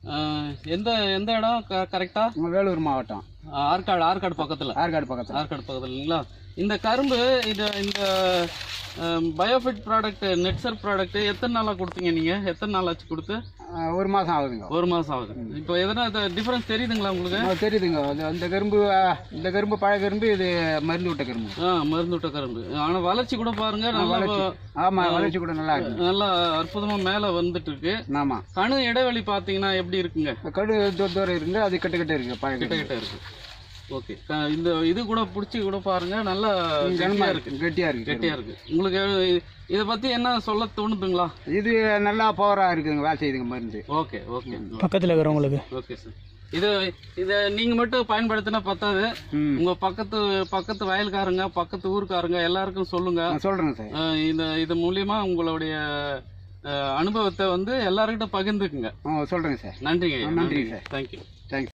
அஹ், எந்த எந்த இடம் கரெக்டா நம்ம வேலூர் மாவட்டம் ஆற்காடு ஆற்காடு பக்கத்துல ஆற்காடு பக்கத்தில் ஆற்காடு பக்கத்துல இல்லைங்களா இந்த கரும்பு இது இந்த பயோஃபிட் ப்ராடக்ட் நெட்சர் ப்ராடக்ட் எத்தனை நாளா கொடுத்தீங்க நீங்க எத்தனை நாள் ஆச்சு கொடுத்து ஒரு மாதம் ஆகுதுங்க ஒரு மாசம் ஆகுது இப்போ எதனா டிஃபரன்ஸ் தெரியுதுங்களா உங்களுக்கு ஆ, தெரியுதுங்க அது அந்த கரும்பு ஆ, இந்த கரும்பு பழைய கரும்பு இது மருந்து விட்ட கரும்பு ஆ மருந்து விட்ட கரும்பு ஆனா வளர்ச்சி கூட பாருங்க நல்லா வளர்ச்சி ஆமா வளர்ச்சி கூட நல்லா இருக்கு நல்லா அற்புதமா மேல வந்துட்டு இருக்கு ஆமா கணு இடைவெளி பாத்தீங்கன்னா எப்படி இருக்குங்க கடு தூ- தூரம் இருந்து அது கிட்ட கிட்ட இருக்கு பழைய கிட்ட கரும்பு கிட்ட இருக்கு ஓகே இந்த இது கூட புடிச்சு கூட பாருங்க நல்லா கனமா கெட்டியா இருக்கு இருக்கு கெட்டியா இருக்கு கெட்டியா இருக்கு உங்களுக்கு இத பத்தி என்ன சொல்ல தோணுதுங்களா இது நல்லா பவரா இருக்குங்க வேலை செய்யுதுங்க மருந்து ஓகே ஓகே பக்கத்தில் இருக்கிறவங்களுக்கு ஓகே சார் இது இத நீங்க மட்டும் பயன்படுத்தினா பத்தாது ம் உங்க பக்கத்து பக்கத்து வயல்காரங்க பக்கத்து ஊருக்காரங்க எல்லாருக்கும் சொல்லுங்க நான் சொல்றேங்க சார் அஹ் இந்த இது மூலியமா உங்களுடைய அஹ், அனுபவத்தை வந்து எல்லாருக்கிட்ட பகிர்ந்துக்குங்க ஆ சொல்றேங்க சார் நன்றிங்க நன்றிங்க சார். Thank you thanks